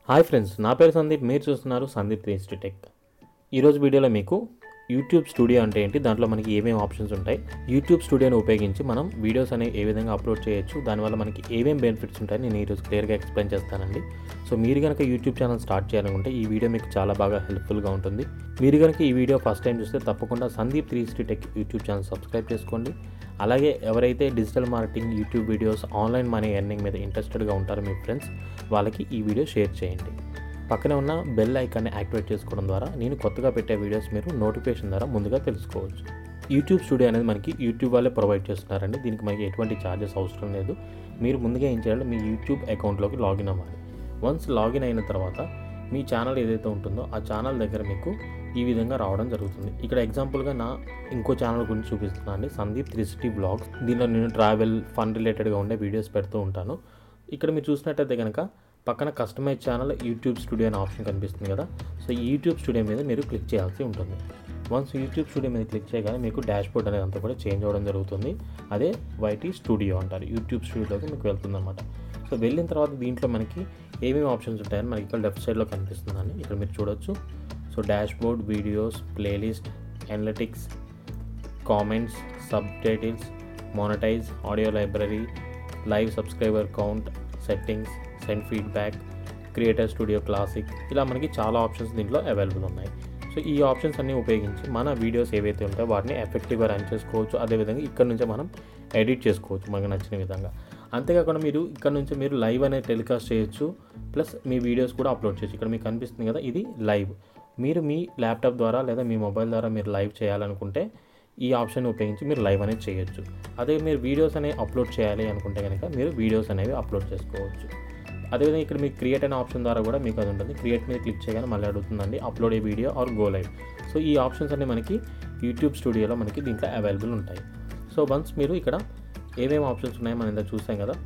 hi friends నా పేరు సందీప్ మీరు చూస్తున్నారు సందీప్ త్రీ టెక్ ఈరోజు వీడియోలో మీకు యూట్యూబ్ స్టూడియో అంటే ఏంటి దాంట్లో మనకి ఏమేమి ఆప్షన్స్ ఉంటాయి యూట్యూబ్ స్టూడియోని ఉపయోగించి మనం వీడియోస్ అనేవి ఏ విధంగా అప్లోడ్ చేయొచ్చు దానివల్ల మనకి ఏమేమి బెనిఫిట్స్ ఉంటాయని నేను ఈరోజు క్లియర్గా ఎక్స్ప్లెయిన్ చేస్తానండి సో మీరు కనుక యూట్యూబ్ ఛానల్ స్టార్ట్ చేయాలనుకుంటే ఈ వీడియో మీకు చాలా బాగా హెల్ప్ఫుల్గా ఉంటుంది మీరు కనుక ఈ వీడియో ఫస్ట్ టైం చూస్తే తప్పకుండా Sandeep three tech YouTube channel subscribe చేసుకోండి అలాగే ఎవరైతే digital marketing YouTube videos online money earning మీద ఇంట్రెస్టెడ్గా ఉంటారో మీ ఫ్రెండ్స్ వాళ్ళకి ఈ వీడియో షేర్ చేయండి పక్కనే ఉన్న బెల్ ఐకాన్ని యాక్టివేట్ చేసుకోవడం ద్వారా నేను కొత్తగా పెట్టే వీడియోస్ మీరు నోటిఫికేషన్ ద్వారా ముందుగా తెలుసుకోవచ్చు యూట్యూబ్ స్టూడియో అనేది మనకి యూట్యూబ్ వాళ్ళే ప్రొవైడ్ చేస్తున్నారండి దీనికి మనకి ఎటువంటి ఛార్జెస్ అవసరం లేదు మీరు ముందుగా ఏం చేయాలి మీ యూట్యూబ్ అకౌంట్లోకి లాగిన్ అవ్వాలి వన్స్ లాగిన్ అయిన తర్వాత మీ ఛానల్ ఏదైతే ఉంటుందో ఆ ఛానల్ దగ్గర మీకు ఈ విధంగా రావడం జరుగుతుంది ఇక్కడ ఎగ్జాంపుల్గా నా ఇంకో ఛానల్ గురించి చూపిస్తున్నాను అండి సందీప్ త్రీ సిక్స్టీ బ్లాగ్స్ దీనిలో నేను ట్రావెల్ ఫన్ రిలేటెడ్గా ఉండే వీడియోస్ పెడుతూ ఉంటాను ఇక్కడ మీరు చూసినట్టయితే కనుక పక్కన కస్టమైజ్ ఛానల్ యూట్యూబ్ స్టూడియో అనే ఆప్షన్ కనిపిస్తుంది కదా సో ఈ యూట్యూబ్ స్టూడియో మీద మీరు క్లిక్ చేయాల్సి ఉంటుంది వన్స్ యూట్యూబ్ స్టూడియో మీద క్లిక్ చేయగానే మీకు డాష్ బోర్డ్ అనేది అంతా కూడా చేంజ్ అవ్వడం జరుగుతుంది అదే వైటీ స్టూడియో అంటారు యూట్యూబ్ స్టూడియోలోకి మీకు వెళ్తుంది అనమాట సో వెళ్ళిన తర్వాత దీంట్లో మనకి ఏమేమి ఆప్షన్స్ ఉంటాయని మనకి ఇక్కడ లెఫ్ట్ సైడ్లో కనిపిస్తుందండి ఇక్కడ మీరు చూడొచ్చు so dashboard videos playlist analytics comments subtitles monetise audio library live subscriber count settings send feedback creator studio classic ఇలా మనకి చాలా ఆప్షన్స్ దీంట్లో అవైలబుల్ ఉన్నాయి సో ఈ ఆప్షన్స్ అన్నీ ఉపయోగించి మన వీడియోస్ ఏవైతే ఉంటాయో వాటిని ఎఫెక్టివ్గా రన్ చేసుకోవచ్చు అదేవిధంగా ఇక్కడ నుంచే మనం ఎడిట్ చేసుకోవచ్చు మనకు నచ్చిన విధంగా అంతేకాకుండా మీరు ఇక్కడ నుంచి మీరు లైవ్ అనేది టెలికాస్ట్ చేయొచ్చు ప్లస్ మీ వీడియోస్ కూడా అప్లోడ్ చేయొచ్చు ఇక్కడ మీకు కనిపిస్తుంది కదా ఇది లైవ్ మీరు మీ ల్యాప్టాప్ ద్వారా లేదా మీ మొబైల్ ద్వారా మీరు లైవ్ చేయాలనుకుంటే ఈ ఆప్షన్ ఉపయోగించి మీరు లైవ్ అనేది చేయొచ్చు అదే మీరు వీడియోస్ అనేవి అప్లోడ్ చేయాలి అనుకుంటే కనుక మీరు వీడియోస్ అనేవి అప్లోడ్ చేసుకోవచ్చు అదేవిధంగా ఇక్కడ మీకు క్రియేట్ అనే ఆప్షన్ ద్వారా కూడా మీకు అది ఉంటుంది క్రియేట్ మీద క్లిక్ చేయగానే మళ్ళీ అడుగుతుందండి upload a video or go live so ఈ ఆప్షన్స్ అన్ని మనకి యూట్యూబ్ స్టూడియోలో మనకి దీంట్లో అవైలబుల్ ఉంటాయి సో వన్స్ మీరు ఇక్కడ ఏమేమి ఆప్షన్స్ ఉన్నాయో మనం ఇంత చూసాం కదా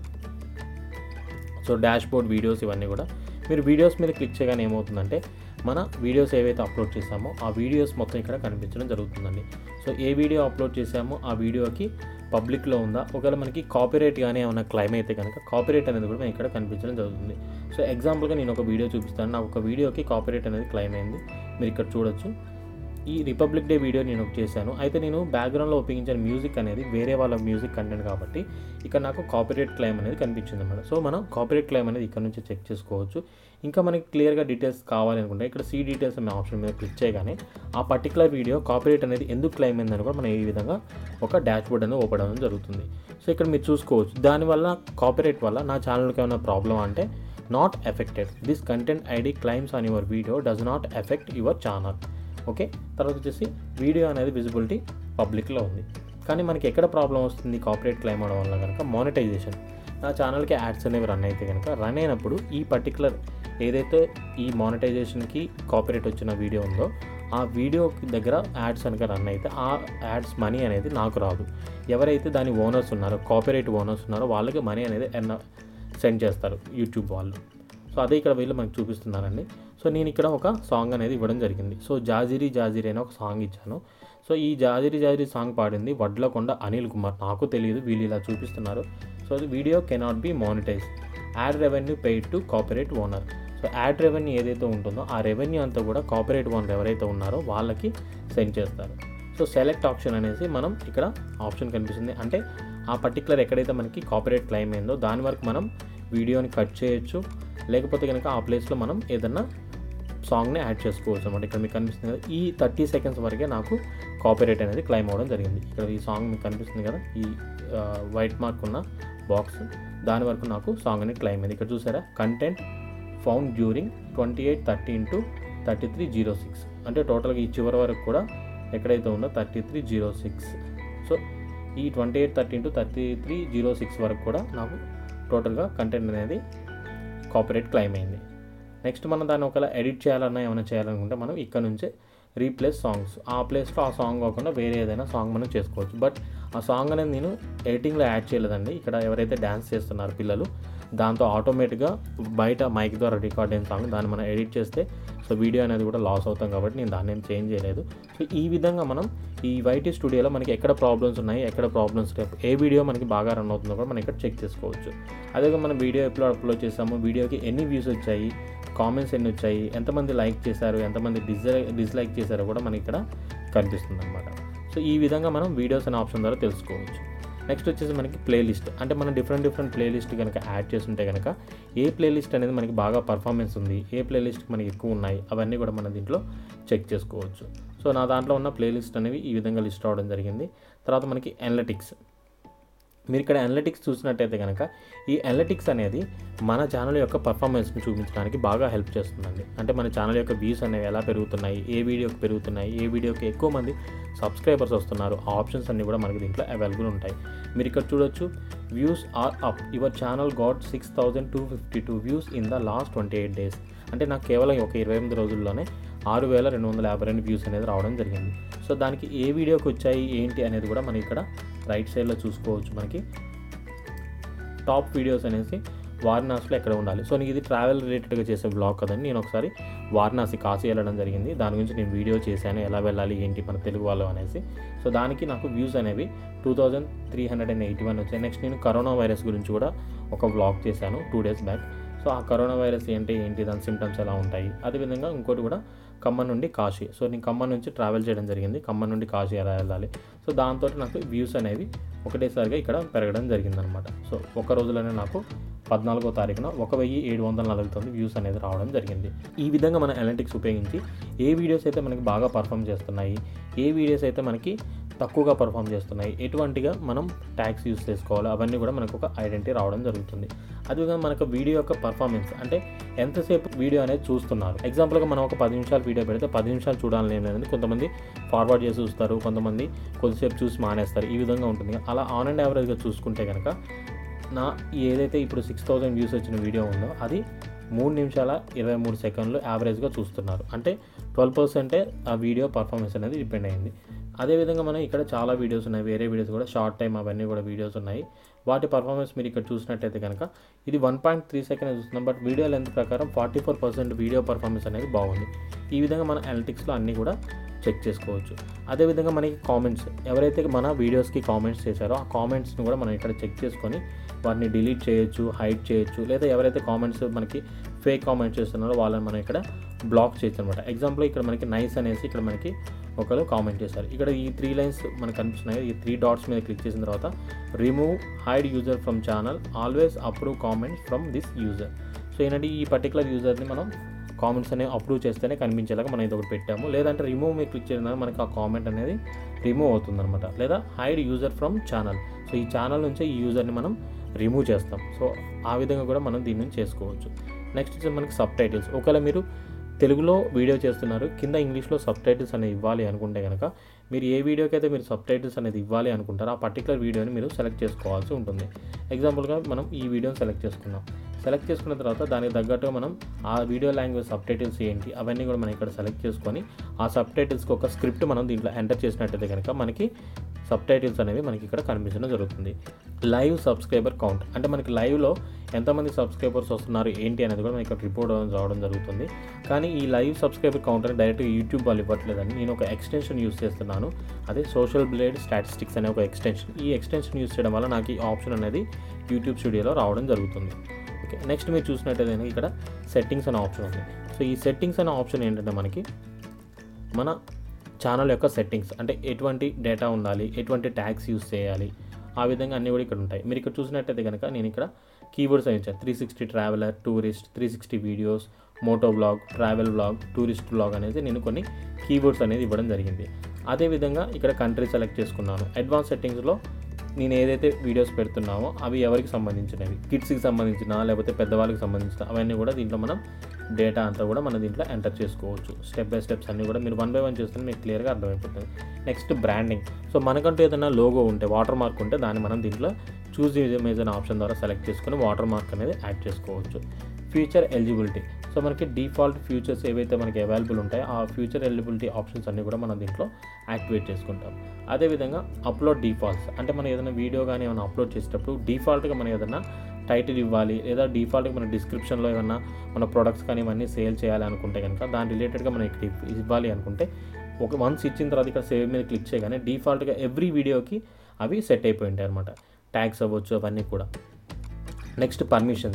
సో డాష్ బోర్డ్ వీడియోస్ ఇవన్నీ కూడా మీరు వీడియోస్ మీద క్లిక్ చేయగానే ఏమవుతుందంటే మన వీడియోస్ ఏవైతే అప్లోడ్ చేసామో ఆ వీడియోస్ మొత్తం ఇక్కడ కనిపించడం జరుగుతుందండి సో ఏ వీడియో అప్లోడ్ చేసామో ఆ వీడియోకి పబ్లిక్లో ఉందా ఒకవేళ మనకి కాపీరైట్ కానీ ఏమైనా క్లైమ్ అయితే కనుక కాపీరైట్ అనేది కూడా మనకి ఇక్కడ కనిపించడం జరుగుతుంది సో ఎగ్జాంపుల్గా నేను ఒక వీడియో చూపిస్తాను నాకు ఒక వీడియోకి కాపీరైట్ అనేది క్లైమ్ అయింది మీరు ఇక్కడ చూడొచ్చు ఈ రిపబ్లిక్ డే వీడియో నేను ఒకటి చేశాను అయితే నేను బ్యాక్గ్రౌండ్లో ఉపయోగించిన మ్యూజిక్ అనేది వేరే వాళ్ళ మ్యూజిక్ కంటెంట్ కాబట్టి ఇక్కడ నాకు కాపీరైట్ క్లైమ్ అనేది కనిపించింది అనమాట సో మనం కాపీరైట్ క్లైమ్ అనేది ఇక్కడ నుంచి చెక్ చేసుకోవచ్చు ఇంకా మనకి క్లియర్గా డీటెయిల్స్ కావాలనుకుంటే ఇక్కడ సీ డీటెయిల్స్ అనే ఆప్షన్ మీద క్లిక్ చేయగానే ఆ పర్టికులర్ వీడియో కాపీరైట్ అనేది ఎందుకు క్లైమ్ అయిందని కూడా మనం ఈ విధంగా ఒక డాష్ బోర్డ్ అనేది ఓపెన్ అవ్వడం జరుగుతుంది సో ఇక్కడ మీరు చూసుకోవచ్చు దానివల్ల కాపీరైట్ వల్ల నా ఛానల్కి ఏమైనా ప్రాబ్లం అంటే not affected this content ID claims on your video does not affect your channel okay తర్వాత వచ్చేసి వీడియో అనేది విజిబిలిటీ పబ్లిక్లో ఉంది కానీ మనకి ఎక్కడ ప్రాబ్లం వస్తుంది కాపరేట్ క్లైమ్ అవడం వల్ల కనుక మానిటైజేషన్ నా ఛానల్కి యాడ్స్ అనేవి రన్ అయితే కనుక రన్ అయినప్పుడు ఈ పర్టికులర్ ఏదైతే ఈ మానిటైజేషన్కి కాపరేట్ వచ్చిన వీడియో ఉందో ఆ వీడియో దగ్గర యాడ్స్ కనుక రన్ అయితే ఆ యాడ్స్ మనీ అనేది నాకు రాదు ఎవరైతే దాని ఓనర్స్ ఉన్నారో కాపరేట్ ఓనర్స్ ఉన్నారో వాళ్ళకి మనీ అనేది ఎన్న సెండ్ చేస్తారు యూట్యూబ్ వాళ్ళు సో అదే ఇక్కడ వీళ్ళు మనకు చూపిస్తున్నారండి సో నేను ఇక్కడ ఒక సాంగ్ అనేది ఇవ్వడం జరిగింది సో జాజిరి జాజిరి అనే ఒక సాంగ్ ఇచ్చాను సో ఈ జాజిరి జాజిరి సాంగ్ పాడింది వడ్లకొండ అనిల్ కుమార్ నాకు తెలియదు వీళ్ళు ఇలా చూపిస్తున్నారు సో అది video cannot be monetised ad revenue paid to copyright owner so ad revenue ఏదైతే ఉంటుందో ఆ రెవెన్యూ అంతా కూడా కాపరేట్ ఓనర్ ఎవరైతే ఉన్నారో వాళ్ళకి సెండ్ చేస్తారు సో సెలెక్ట్ ఆప్షన్ అనేసి మనం ఇక్కడ ఆప్షన్ కనిపిస్తుంది అంటే ఆ పర్టికులర్ ఎక్కడైతే మనకి కాపరేట్ క్లైమ్ అయిందో దాని వరకు మనం వీడియోని కట్ చేయొచ్చు లేకపోతే కనుక ఆ ప్లేస్లో మనం ఏదన్నా సాంగ్ని యాడ్ చేసుకోవచ్చు అనమాట ఇక్కడ మీకు కనిపిస్తుంది కదా ఈ థర్టీ సెకండ్స్ వరకే నాకు కాపీరైట్ అనేది క్లైమ్ అవ్వడం జరిగింది ఇక్కడ ఈ సాంగ్ మీకు కనిపిస్తుంది కదా ఈ వైట్ మార్క్ ఉన్న బాక్స్ దాని వరకు నాకు సాంగ్ అనేది క్లైమ్ అయింది ఇక్కడ చూసారా content found during twenty eight thirty into thirty three zero six అంటే టోటల్గా ఈ చివరి వరకు కూడా ఎక్కడైతే ఉందో thirty three zero six so ఈ twenty eight thirty into thirty three zero six వరకు కూడా నాకు టోటల్గా కంటెంట్ అనేది కాపరేట్ క్లైమ్ అయింది నెక్స్ట్ మనం దాన్ని ఒకవేళ ఎడిట్ చేయాలన్నా ఏమైనా చేయాలనుకుంటే మనం ఇక్కడ నుంచే రీప్లేస్ సాంగ్స్ ఆ ప్లేస్లో ఆ సాంగ్ కాకుండా వేరే ఏదైనా సాంగ్ మనం చేసుకోవచ్చు బట్ ఆ సాంగ్ అనేది నేను ఎడిటింగ్లో యాడ్ చేయలేదండి ఇక్కడ ఎవరైతే డ్యాన్స్ చేస్తున్నారు పిల్లలు దాంతో ఆటోమేటిక్గా బయట మైక్ ద్వారా రికార్డ్ అయిన సాంగ్ దాన్ని మనం ఎడిట్ చేస్తే సో వీడియో అనేది కూడా లాస్ అవుతాం కాబట్టి నేను దాన్ని ఏం చేంజ్ చేయలేదు సో ఈ విధంగా మనం ఈ వైటీ స్టూడియోలో మనకి ఎక్కడ ప్రాబ్లమ్స్ ఉన్నాయి ఎక్కడ ప్రాబ్లమ్స్ లేవు ఏ వీడియో మనకి బాగా రన్ అవుతుందో కూడా మనం ఇక్కడ చెక్ చేసుకోవచ్చు అదే మనం వీడియో ఎప్పుడు అప్లోడ్ చేసాము వీడియోకి ఎన్ని వ్యూస్ వచ్చాయి కామెంట్స్ ఎన్ని వచ్చాయి ఎంతమంది లైక్ చేశారు ఎంతమంది డిస్లైక్ డిస్లైక్ చేశారో కూడా మనకి ఇక్కడ కనిపిస్తుంది అనమాట సో ఈ విధంగా మనం వీడియోస్ అనే ఆప్షన్ ద్వారా తెలుసుకోవచ్చు నెక్స్ట్ వచ్చేసి మనకి ప్లేలిస్ట్ అంటే మనం డిఫరెంట్ డిఫరెంట్ ప్లేలిస్ట్ కనుక యాడ్ చేస్తుంటే కనుక ఏ ప్లేలిస్ట్ అనేది మనకి బాగా పర్ఫార్మెన్స్ ఉంది ఏ ప్లేలిస్ట్ మనకి ఎక్కువ ఉన్నాయి అవన్నీ కూడా మనం దీంట్లో చెక్ చేసుకోవచ్చు సో నా దాంట్లో ఉన్న ప్లేలిస్ట్ అనేవి ఈ విధంగా లిస్ట్ అవడం జరిగింది తర్వాత మనకి అనలిటిక్స్ మీరు ఇక్కడ అనలిటిక్స్ చూసినట్టయితే కనుక ఈ అనలిటిక్స్ అనేది మన ఛానల్ యొక్క పర్ఫార్మెన్స్ని చూపించడానికి బాగా హెల్ప్ చేస్తుందండి అంటే మన ఛానల్ యొక్క వ్యూస్ అనేవి ఎలా పెరుగుతున్నాయి ఏ వీడియోకి పెరుగుతున్నాయి ఏ వీడియోకి ఎక్కువ మంది సబ్స్క్రైబర్స్ వస్తున్నారు ఆ ఆప్షన్స్ అన్నీ కూడా మనకి దీంట్లో అవైలబుల్ ఉంటాయి మీరు ఇక్కడ చూడొచ్చు views are up your channel got six thousand two fifty two views in the last twenty eight days అంటే నాకు కేవలం ఒక ఇరవై ఎనిమిది రోజుల్లోనే ఆరు వేల రెండు వందల యాభై రెండు వ్యూస్ అనేది రావడం జరిగింది సో దానికి ఏ వీడియోకి వచ్చాయి ఏంటి అనేది కూడా మనం ఇక్కడ రైట్ సైడ్లో చూసుకోవచ్చు మనకి టాప్ వీడియోస్ అనేసి వారణాసిలో ఎక్కడ ఉండాలి సో నీకు ఇది ట్రావెల్ రిలేటెడ్గా చేసే బ్లాగ్ కదండి నేను ఒకసారి వారణాసి కాశీ వెళ్ళడం జరిగింది దాని గురించి నేను వీడియో చేశాను ఎలా వెళ్ళాలి ఏంటి మన తెలుగు వాళ్ళు అనేసి సో దానికి నాకు వ్యూస్ అనేవి two thousand three hundred and eighty one వచ్చాయి నెక్స్ట్ నేను కరోనా వైరస్ గురించి కూడా ఒక బ్లాగ్ చేశాను టూ డేస్ బ్యాక్ సో ఆ కరోనా వైరస్ ఏంటి ఏంటి దాని సిమ్టమ్స్ ఎలా ఉంటాయి అదేవిధంగా ఇంకోటి కూడా ఖమ్మం నుండి కాశీ సో నేను ఖమ్మం నుంచి ట్రావెల్ చేయడం జరిగింది ఖమ్మం నుండి కాశీ ఎలా వెళ్ళాలి సో దాంతో నాకు వ్యూస్ అనేవి ఒకటేసారిగా ఇక్కడ పెరగడం జరిగిందనమాట సో ఒక రోజులోనే నాకు పద్నాలుగో తారీఖున ఒక వెయ్యి ఏడు వందల నలభై తొమ్మిది వ్యూస్ అనేది రావడం జరిగింది ఈ విధంగా మన అనలిటిక్స్ ఉపయోగించి ఏ వీడియోస్ అయితే మనకి బాగా పర్ఫామ్ చేస్తున్నాయి ఏ వీడియోస్ అయితే మనకి తక్కువగా పర్ఫామ్ చేస్తున్నాయి ఎటువంటిగా మనం ట్యాక్స్ యూస్ చేసుకోవాలి అవన్నీ కూడా మనకు ఒక ఐడెంటిటీ రావడం జరుగుతుంది అదేవిధంగా మనకు వీడియో యొక్క పర్ఫార్మెన్స్ అంటే ఎంతసేపు వీడియో అనేది చూస్తున్నారు ఎగ్జాంపుల్గా మనం ఒక పది నిమిషాలు వీడియో పెడితే పది నిమిషాలు చూడాలని ఏం లేదండి కొంతమంది ఫార్వర్డ్ చేసి చూస్తారు కొంతమంది కొద్దిసేపు చూసి మానేస్తారు ఈ విధంగా ఉంటుంది అలా ఆన్ అండ్ యావరేజ్గా చూసుకుంటే కనుక నా ఏదైతే ఇప్పుడు సిక్స్ థౌజండ్ వ్యూస్ వచ్చిన వీడియో ఉందో అది మూడు నిమిషాల ఇరవై మూడు సెకండ్లు యావరేజ్గా చూస్తున్నారు అంటే ట్వెల్వ్ పర్సెంటే ఆ వీడియో పర్ఫార్మెన్స్ అనేది డిపెండ్ అయింది అదేవిధంగా మనం ఇక్కడ చాలా వీడియోస్ ఉన్నాయి వేరే వీడియోస్ కూడా షార్ట్ టైం అవన్నీ కూడా వీడియోస్ ఉన్నాయి వాటి పర్ఫార్మెన్స్ మీరు ఇక్కడ చూసినట్టయితే కనుక ఇది వన్ పాయింట్ త్రీ సెకండ్ చూస్తున్నాం బట్ వీడియో లెంత్ ప్రకారం forty four percent video performance అనేది బాగుంది ఈ విధంగా మన అనలిటిక్స్లో అన్నీ కూడా చెక్ చేసుకోవచ్చు అదేవిధంగా మనకి కామెంట్స్ ఎవరైతే మన వీడియోస్కి కామెంట్స్ చేశారో ఆ కామెంట్స్ని కూడా మనం ఇక్కడ చెక్ చేసుకొని వాటిని డిలీట్ చేయొచ్చు హైడ్ చేయొచ్చు లేదా ఎవరైతే కామెంట్స్ మనకి ఫేక్ కామెంట్స్ చేస్తున్నారో వాళ్ళని మనం ఇక్కడ బ్లాక్ చేయొచ్చు అనమాట ఎగ్జాంపుల్ ఇక్కడ మనకి నైస్ అనేసి ఇక్కడ మనకి ఒకరు కామెంట్ చేశారు ఇక్కడ ఈ త్రీ లైన్స్ మనకు కనిపిస్తున్నాయి ఈ త్రీ డాట్స్ మీద క్లిక్ చేసిన తర్వాత remove hide user from channel always approve comments from this user so ఏంటంటే ఈ పర్టికులర్ యూజర్ని మనం కామెంట్స్ అనేవి అప్రూవ్ చేస్తేనే కనిపించేలాగా మనం ఇది ఒకటి పెట్టాము లేదంటే రిమూవ్ మీద క్లిక్ చేయడం ద్వారా మనకి ఆ కామెంట్ అనేది రిమూవ్ అవుతుంది అనమాట లేదా hide user from channel so ఈ ఛానల్ నుంచే ఈ యూజర్ని మనం రిమూవ్ చేస్తాం సో ఆ విధంగా కూడా మనం దీని నుంచి చేసుకోవచ్చు నెక్స్ట్ వచ్చి మనకి సబ్ టైటిల్స్ ఒకవేళ మీరు తెలుగులో వీడియో చేస్తున్నారు కింద ఇంగ్లీష్లో సబ్ టైటిల్స్ అనేది ఇవ్వాలి అనుకుంటే కనుక మీరు ఏ వీడియోకి అయితే మీరు సబ్ టైటిల్స్ అనేది ఇవ్వాలి అనుకుంటారో ఆ పర్టికులర్ వీడియోని మీరు సెలెక్ట్ చేసుకోవాల్సి ఉంటుంది ఎగ్జాంపుల్గా మనం ఈ వీడియోని సెలెక్ట్ చేసుకున్నాం సెలెక్ట్ చేసుకున్న తర్వాత దానికి తగ్గట్టుగా మనం ఆ వీడియో లాంగ్వేజ్ సబ్ టైటిల్స్ ఏంటి అవన్నీ కూడా మనం ఇక్కడ సెలెక్ట్ చేసుకొని ఆ సబ్ టైటిల్స్కి ఒక స్క్రిప్ట్ మనం దీంట్లో ఎంటర్ చేసినట్టయితే కనుక మనకి సబ్ టైటిల్స్ అనేవి మనకి ఇక్కడ కనిపించడం జరుగుతుంది లైవ్ సబ్స్క్రైబర్ కౌంట్ అంటే మనకి లైవ్లో ఎంతమంది సబ్స్క్రైబర్స్ వస్తున్నారు ఏంటి అనేది కూడా మనకి ఇక్కడ రిపోర్ట్ రావడం జరుగుతుంది కానీ ఈ లైవ్ సబ్స్క్రైబర్ కౌంట్ అని డైరెక్ట్గా యూట్యూబ్ వాళ్ళు ఇవ్వట్లేదని నేను ఒక ఎక్స్టెన్షన్ యూస్ చేస్తున్నాను అదే సోషల్ బ్లేడ్ స్టాటిస్టిక్స్ అనే ఒక ఎక్స్టెన్షన్ ఈ ఎక్స్టెన్షన్ యూస్ చేయడం వల్ల నాకు ఈ ఆప్షన్ అనేది యూట్యూబ్ స్టూడియోలో రావడం జరుగుతుంది ఓకే నెక్స్ట్ మీరు చూసినట్టయితే కనుక ఇక్కడ సెట్టింగ్స్ అనే ఆప్షన్ ఉంది సో ఈ సెట్టింగ్స్ అనే ఆప్షన్ ఏంటంటే మనకి మన ఛానల్ యొక్క సెట్టింగ్స్ అంటే ఎటువంటి డేటా ఉండాలి ఎటువంటి ట్యాగ్స్ యూస్ చేయాలి ఆ విధంగా అన్నీ కూడా ఇక్కడ ఉంటాయి మీరు ఇక్కడ చూసినట్టయితే కనుక నేను ఇక్కడ కీబోర్డ్స్ అని ఇచ్చాను three sixty traveller tourist three sixty videos moto blog travel blog tourist blog అనేది నేను కొన్ని కీబోర్డ్స్ అనేది ఇవ్వడం జరిగింది అదేవిధంగా ఇక్కడ కంట్రీ సెలెక్ట్ చేసుకున్నాను అడ్వాన్స్ సెట్టింగ్స్లో నేను ఏదైతే వీడియోస్ పెడుతున్నామో అవి ఎవరికి సంబంధించినవి కిడ్స్కి సంబంధించిన లేకపోతే పెద్దవాళ్ళకి సంబంధించిన అవన్నీ కూడా దీంట్లో మనం డేటా అంతా కూడా మనం దీంట్లో ఎంటర్ చేసుకోవచ్చు స్టెప్ బై స్టెప్స్ అన్నీ కూడా మీరు వన్ బై వన్ చేస్తే మీకు క్లియర్గా అర్థమైపోతుంది నెక్స్ట్ బ్రాండింగ్ సో మనకంటూ ఏదైనా లోగో ఉంటే వాటర్ మార్క్ ఉంటే దాన్ని మనం దీంట్లో చూజ్ ఇమేజ్ అనే ఆప్షన్ ద్వారా సెలెక్ట్ చేసుకొని వాటర్ మార్క్ అనేది యాడ్ చేసుకోవచ్చు ఫ్యూచర్ ఎలిజిబిలిటీ సో మనకి డిఫాల్ట్ ఫ్యూచర్స్ ఏవైతే మనకి అవైలబుల్ ఉంటాయో ఆ ఫ్యూచర్ ఎలిజిబిలిటీ ఆప్షన్స్ అన్నీ కూడా మనం దీంట్లో యాక్టివేట్ చేసుకుంటాం అదేవిధంగా అప్లోడ్ డిఫాల్ట్స్ అంటే మనం ఏదైనా వీడియో కానీ ఏమైనా అప్లోడ్ చేసేటప్పుడు డిఫాల్ట్గా మనం ఏదైనా టైటిల్ ఇవ్వాలి లేదా డిఫాల్ట్గా మన డిస్క్రిప్షన్లో ఏమన్నా మన ప్రొడక్ట్స్ కానీ ఇవన్నీ సేల్ చేయాలి అనుకుంటే కనుక దాని రిలేటెడ్గా మనం ఇక్కడ ఇవ్వాలి అనుకుంటే ఒక వన్స్ ఇచ్చిన తర్వాత ఇక్కడ సేవ్ మీద క్లిక్ చేయగానే డిఫాల్ట్గా ఎవ్రీ వీడియోకి అవి సెట్ అయిపోయి ఉంటాయి అనమాట ట్యాగ్స్ అవ్వచ్చు అవన్నీ కూడా నెక్స్ట్ పర్మిషన్స్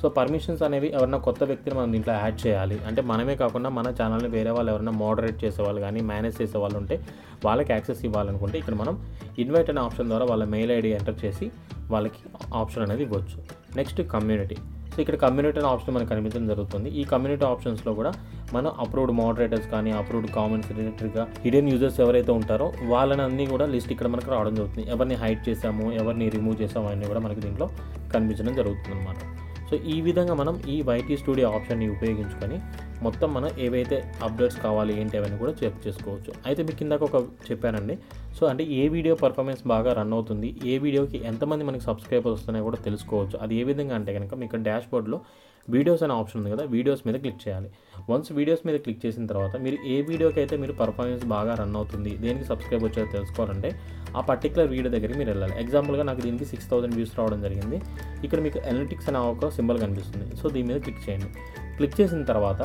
సో పర్మిషన్స్ అనేవి ఎవరైనా కొత్త వ్యక్తిని మనం దీంట్లో యాడ్ చేయాలి అంటే మనమే కాకుండా మన ఛానల్ని వేరే వాళ్ళు ఎవరైనా మోడరేట్ చేసేవాళ్ళు కానీ మేనేజ్ చేసే వాళ్ళు ఉంటే వాళ్ళకి యాక్సెస్ ఇవ్వాలనుకుంటే ఇక్కడ మనం ఇన్వైట్ అనే ఆప్షన్ ద్వారా వాళ్ళ మెయిల్ ఐడి ఎంటర్ చేసి వాళ్ళకి ఆప్షన్ అనేది ఇవ్వచ్చు నెక్స్ట్ కమ్యూనిటీ సో ఇక్కడ కమ్యూనిటీ అనే ఆప్షన్ మనకు కనిపించడం జరుగుతుంది ఈ కమ్యూనిటీ ఆప్షన్స్లో కూడా మనం అప్రూవ్డ్ మోడరేటర్స్ కానీ అప్రూవ్డ్ కామెంట్స్ రిలేటెడ్గా హిడెన్ యూజర్స్ ఎవరైతే ఉంటారో వాళ్ళని అన్నీ కూడా లిస్ట్ ఇక్కడ మనకు రావడం జరుగుతుంది ఎవరిని హైడ్ చేసాము ఎవరిని రిమూవ్ చేసాము అన్నీ కూడా మనకి దీంట్లో కనిపించడం జరుగుతుంది అనమాట సో ఈ విధంగా మనం ఈ వైటీ స్టూడియో ఆప్షన్ని ఉపయోగించుకొని మొత్తం మనం ఏవైతే అప్డేట్స్ కావాలి ఏంటి అవన్నీ కూడా చెక్ చేసుకోవచ్చు అయితే మీకు కిందాక ఒక చెప్పానండి సో అంటే ఏ వీడియో పర్ఫార్మెన్స్ బాగా రన్ అవుతుంది ఏ వీడియోకి ఎంతమంది మనకి సబ్స్క్రైబర్స్ వస్తున్నాయో కూడా తెలుసుకోవచ్చు అది ఏ విధంగా అంటే కనుక మీకు డాష్ బోర్డ్లో వీడియోస్ అనే ఆప్షన్ ఉంది కదా వీడియోస్ మీద క్లిక్ చేయాలి వన్స్ వీడియోస్ మీద క్లిక్ చేసిన తర్వాత మీరు ఏ వీడియోకి అయితే మీరు పర్ఫార్మెన్స్ బాగా రన్ అవుతుంది దేనికి సబ్స్క్రైబ్ వచ్చేదో తెలుసుకోవాలంటే ఆ పర్టికులర్ వీడియో దగ్గరికి మీరు వెళ్ళాలి ఎగ్జాంపుల్గా నాకు దీనికి సిక్స్ థౌసండ్ వ్యూస్ రావడం జరిగింది ఇక్కడ మీకు ఎనలిటిక్స్ అనే ఒక సింబల్ కనిపిస్తుంది సో దీని మీద క్లిక్ చేయండి క్లిక్ చేసిన తర్వాత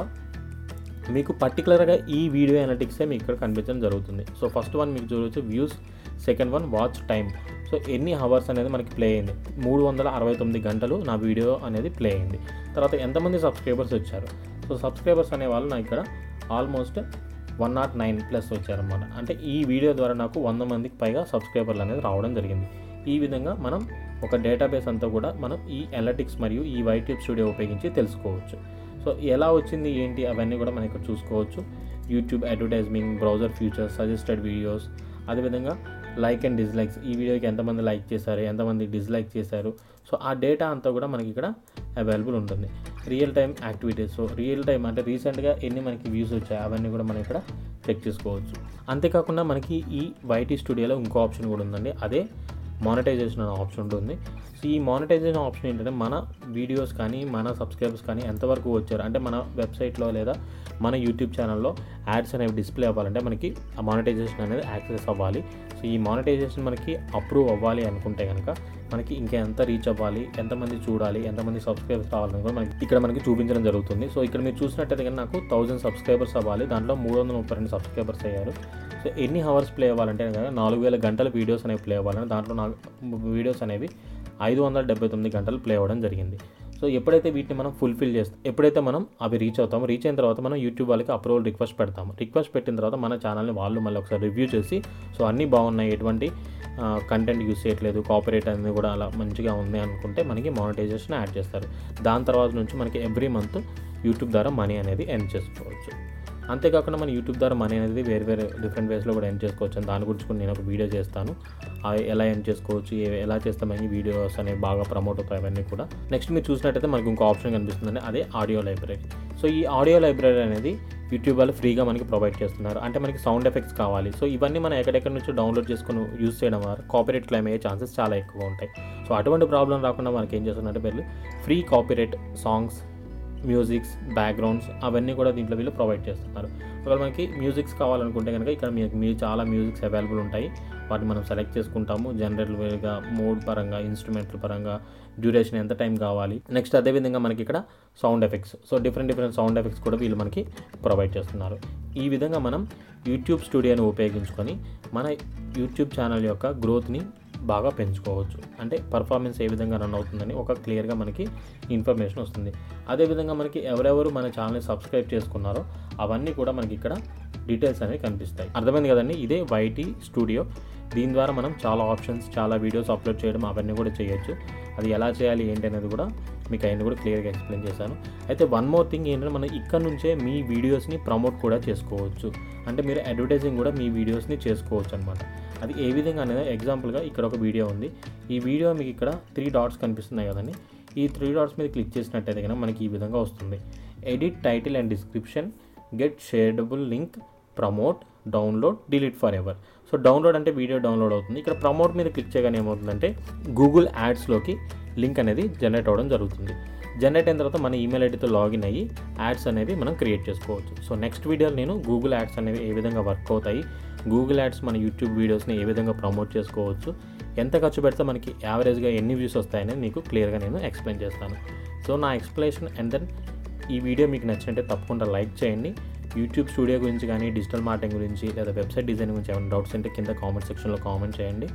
మీకు పర్టికులర్గా ఈ వీడియో అనలిటిక్సే మీకు ఇక్కడ కనిపించడం జరుగుతుంది సో ఫస్ట్ వన్ మీకు చూడవచ్చు views second one watch time so ఎన్ని అవర్స్ అనేది మనకి ప్లే అయింది మూడు వందల అరవై తొమ్మిది గంటలు నా వీడియో అనేది ప్లే అయింది తర్వాత ఎంతమంది సబ్స్క్రైబర్స్ వచ్చారు సో సబ్స్క్రైబర్స్ అనే వాళ్ళు నాకు ఇక్కడ almost one not nine plus వచ్చారనమాట అంటే ఈ వీడియో ద్వారా నాకు వంద మందికి పైగా సబ్స్క్రైబర్లు అనేది రావడం జరిగింది ఈ విధంగా మనం ఒక డేటాబేస్ అంతా కూడా మనం ఈ అనలిటిక్స్ మరియు ఈ వైట్యూబ్ స్టూడియో ఉపయోగించి తెలుసుకోవచ్చు సో ఎలా వచ్చింది ఏంటి అవన్నీ కూడా మనం ఇక్కడ చూసుకోవచ్చు YouTube advertisement browser futures suggested videos అదేవిధంగా లైక్ అండ్ డిస్లైక్స్ ఈ వీడియోకి ఎంతమంది లైక్ చేశారు ఎంతమంది డిస్లైక్ చేశారు సో ఆ డేటా అంతా కూడా మనకి ఇక్కడ అవైలబుల్ ఉంటుంది real time activities so real time అంటే రీసెంట్గా ఎన్ని మనకి వ్యూస్ వచ్చాయి అవన్నీ కూడా మనం ఇక్కడ చెక్ చేసుకోవచ్చు అంతేకాకుండా మనకి ఈ వైటీ స్టూడియోలో ఇంకో ఆప్షన్ కూడా ఉందండి అదే మానిటైజేషన్ అనే ఆప్షన్ ఉంటుంది సో ఈ మానిటైజేషన్ ఆప్షన్ ఏంటంటే మన వీడియోస్ కానీ మన సబ్స్క్రైబర్స్ కానీ ఎంతవరకు వచ్చారు అంటే మన వెబ్సైట్లో లేదా మన యూట్యూబ్ ఛానల్లో యాడ్స్ అనేవి డిస్ప్లే అవ్వాలంటే మనకి ఆ మానిటైజేషన్ అనేది యాక్సెస్ అవ్వాలి సో ఈ మానిటైజేషన్ మనకి అప్రూవ్ అవ్వాలి అనుకుంటే కనుక మనకి ఇంకా ఎంత రీచ్ అవ్వాలి ఎంతమంది చూడాలి ఎంతమంది సబ్స్క్రైబర్స్ రావాలని కూడా మనకి ఇక్కడ మనకి చూపించడం జరుగుతుంది సో ఇక్కడ మీరు చూసినట్టయితే కనుక నాకు థౌజండ్ సబ్స్క్రైబర్స్ అవ్వాలి దాంట్లో మూడు వందల ముప్పై రెండు సబ్స్క్రైబర్స్ అయ్యారు సో ఎన్ని అవర్స్ ప్లే అవ్వాలంటే కనుక నాలుగు వేల గంటల వీడియోస్ అనేవి ప్లే అవ్వాలని దాంట్లో నా వీడియోస్ అనేవి ఐదు వందల డెబ్బై తొమ్మిది గంటలు ప్లే అవ్వడం జరిగింది సో ఎప్పుడైతే వీటిని మనం ఫుల్ఫిల్ చేస్తాం ఎప్పుడైతే మనం అవి రీచ్ అవుతామో రీచ్ అయిన తర్వాత మనం యూట్యూబ్ వాళ్ళకి అప్రూవల్ రిక్వెస్ట్ పెడతాము రిక్వెస్ట్ పెట్టిన తర్వాత మన ఛానల్ని వాళ్ళు మళ్ళీ ఒకసారి రివ్యూ చేసి సో అన్నీ బాగున్నాయి ఎటువంటి కంటెంట్ యూస్ చేయట్లేదు కాపరేట్ అనేది కూడా అలా మంచిగా ఉంది అనుకుంటే మనకి మానిటైజేషన్ యాడ్ చేస్తారు దాని తర్వాత నుంచి మనకి ఎవ్రీ మంత్ యూట్యూబ్ ద్వారా మనీ అనేది ఎర్న్ చేసుకోవచ్చు అంతేకాకుండా మన యూట్యూబ్ ద్వారా మనీ అనేది వేరే వేరే డిఫరెంట్ వేస్లో కూడా ఎర్న్ చేసుకోవచ్చు అని దాని గురించి కూడా నేను ఒక వీడియో చేస్తాను అవి ఎలా ఎర్న్ చేసుకోవచ్చు ఏ- ఎలా చేస్తామని వీడియోస్ అనేవి బాగా ప్రమోట్ అవుతాయి అవన్నీ కూడా నెక్స్ట్ మీరు చూసినట్టయితే మనకు ఇంకో ఆప్షన్ కనిపిస్తుందండి అదే ఆడియో లైబ్రరీ సో ఈ ఆడియో లైబ్రరీ అనేది యూట్యూబ్ వాళ్ళు ఫ్రీగా మనకి ప్రొవైడ్ చేస్తున్నారు అంటే మనకి సౌండ్ ఎఫెక్ట్స్ కావాలి సో ఇవన్నీ మనం ఎక్కడెక్కడి నుంచో డౌన్లోడ్ చేసుకొని యూస్ చేయడం వల్ల కాపీరైట్ క్లైమ్ అయ్యే ఛాన్సెస్ చాలా ఎక్కువ ఉంటాయి సో అటువంటి ప్రాబ్లం రాకుండా మనకి ఏం చేస్తున్నారంటే వీళ్ళు free copyright songs musics backgrounds అవన్నీ కూడా దీంట్లో వీళ్ళు ప్రొవైడ్ చేస్తున్నారు ఒకవేళ మనకి మ్యూజిక్స్ కావాలనుకుంటే కనుక ఇక్కడ మీకు మీ చాలా మ్యూజిక్స్ అవైలబుల్ ఉంటాయి వాటిని మనం సెలెక్ట్ చేసుకుంటాము జనరల్ వేగా మోడ్ పరంగా ఇన్స్ట్రుమెంట్ల పరంగా డ్యూరేషన్ ఎంత టైం కావాలి నెక్స్ట్ అదేవిధంగా మనకి ఇక్కడ sound effects so different different sound effects కూడా వీళ్ళు మనకి ప్రొవైడ్ చేస్తున్నారు ఈ విధంగా మనం యూట్యూబ్ స్టూడియోని ఉపయోగించుకొని మన యూట్యూబ్ ఛానల్ యొక్క గ్రోత్ని బాగా పెంచుకోవచ్చు అంటే పర్ఫార్మెన్స్ ఏ విధంగా రన్ అవుతుందని ఒక క్లియర్గా మనకి ఇన్ఫర్మేషన్ వస్తుంది అదేవిధంగా మనకి ఎవరెవరు మన ఛానల్ని సబ్స్క్రైబ్ చేసుకున్నారో అవన్నీ కూడా మనకి ఇక్కడ డీటెయిల్స్ అనేవి కనిపిస్తాయి అర్థమైంది కదండి ఇదే వైటీ స్టూడియో దీని ద్వారా మనం చాలా ఆప్షన్స్ చాలా వీడియోస్ అప్లోడ్ చేయడం అవన్నీ కూడా చేయొచ్చు అది ఎలా చేయాలి ఏంటి అనేది కూడా మీకు అవన్నీ కూడా క్లియర్గా ఎక్స్ప్లెయిన్ చేశాను అయితే వన్ మోర్ థింగ్ ఏంటంటే మనం ఇక్కడ నుంచే మీ వీడియోస్ని ప్రమోట్ కూడా చేసుకోవచ్చు అంటే మీరు అడ్వర్టైజింగ్ కూడా మీ వీడియోస్ని చేసుకోవచ్చు అనమాట అది ఏ విధంగా అనేది ఎగ్జాంపుల్గా ఇక్కడ ఒక వీడియో ఉంది ఈ వీడియో మీకు ఇక్కడ త్రీ డాట్స్ కనిపిస్తున్నాయి కదండి ఈ త్రీ డాట్స్ మీద క్లిక్ చేసినట్టయితే కనుక మనకి ఈ విధంగా వస్తుంది edit title and description get shareable link promote download delete forever so download అంటే వీడియో డౌన్లోడ్ అవుతుంది ఇక్కడ ప్రమోట్ మీద క్లిక్ చేయగానే ఏమవుతుందంటే గూగుల్ యాడ్స్లోకి లింక్ అనేది జనరేట్ అవ్వడం జరుగుతుంది జనరేట్ అయిన తర్వాత మన ఈమెయిల్ ఐడితో లాగిన్ అయ్యి యాడ్స్ అనేవి మనం క్రియేట్ చేసుకోవచ్చు సో నెక్స్ట్ వీడియోలో నేను గూగుల్ యాడ్స్ అనేవి ఏ విధంగా వర్క్ అవుతాయి గూగుల్ యాడ్స్ మన యూట్యూబ్ వీడియోస్ని ఏ విధంగా ప్రమోట్ చేసుకోవచ్చు ఎంత ఖర్చు పెడితే మనకి యావరేజ్గా ఎన్ని వ్యూస్ వస్తాయని మీకు క్లియర్గా నేను ఎక్స్ప్లెయిన్ చేస్తాను సో నా ఎక్స్ప్లెనేషన్ అండ్ దెన్ ఈ వీడియో మీకు నచ్చినట్టే తప్పకుండా లైక్ చేయండి యూట్యూబ్ స్టూడియో గురించి కానీ డిజిటల్ మార్కెటింగ్ గురించి లేదా వెబ్సైట్ డిజైన్ గురించి ఏమైనా డౌట్స్ ఉంటే కింద కామెంట్ సెక్షన్లో కామెంట్ చేయండి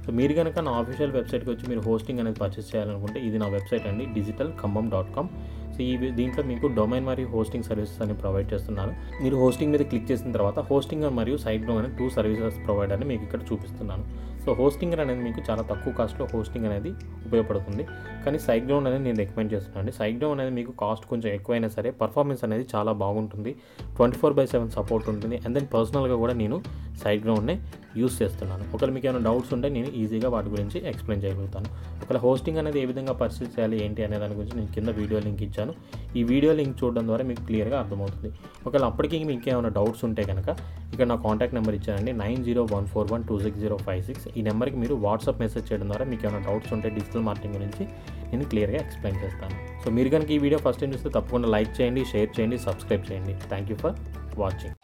సో మీరు కనుక నా ఆఫీషియల్ వెబ్సైట్కి వచ్చి మీరు హోస్టింగ్ అనేది పర్చేస్ చేయాలనుకుంటే ఇది నా వెబ్సైట్ అండి digital Khammam dot com so ఈ దీంట్లో మీకు డొమైన్ మరియు హోస్టింగ్ సర్వీసెస్ అని ప్రొవైడ్ చేస్తున్నాను మీరు హోస్టింగ్ మీద క్లిక్ చేసిన తర్వాత హోస్టింగ్ మరియు సైట్ డౌన్ అనే టూ సర్వీసెస్ ప్రొవైడ్ అని మీకు ఇక్కడ చూపిస్తున్నాను సో హోస్టింగ్ అనేది మీకు చాలా తక్కువ కాస్ట్లో హోస్టింగ్ అనేది ఉపయోగపడుతుంది కానీ సైట్ డౌన్ అనేది నేను రికమెండ్ చేస్తున్నాను అండి సైట్ డౌన్ అనేది మీకు కాస్ట్ కొంచెం ఎక్కువైనా సరే పర్ఫార్మెన్స్ అనేది చాలా బాగుంటుంది twenty four by seven support ఉంటుంది అండ్ దెన్ పర్సనల్గా కూడా నేను సైట్ గ్రౌండ్నే యూస్ చేస్తున్నాను ఒకవేళ మీకు ఏమైనా డౌట్స్ ఉంటే నేను ఈజీగా వాటి గురించి ఎక్స్ప్లెయిన్ చేయగలుగుతాను ఒకవేళ హోస్టింగ్ అనేది ఏ విధంగా పర్చేస్ చేయాలి ఏంటి అనే దాని గురించి నేను కింద వీడియో లింక్ ఇచ్చాను ఈ వీడియో లింక్ చూడడం ద్వారా మీకు క్లియర్గా అర్థమవుతుంది ఒకవేళ అప్పటికి మీకు ఏమైనా డౌట్స్ ఉంటే కనుక ఇక్కడ నా కాంటాక్ట్ నెంబర్ ఇచ్చానండి nine zero one four one two six zero five six ఈ నెంబర్కి మీరు వాట్సాప్ మెసేజ్ చేయడం ద్వారా మీకు ఏమైనా డౌట్స్ ఉంటే డిజిటల్ మార్కెటింగ్ గురించి నేను క్లియర్గా ఎక్స్ప్లెయిన్ చేస్తాను సో మీరు కనుక ఈ వీడియో ఫస్ట్ టైం చూస్తే తప్పకుండా లైక్ చేయండి షేర్ చేయండి సబ్స్క్రైబ్ చేయండి థ్యాంక్ యూ ఫర్ వాచింగ్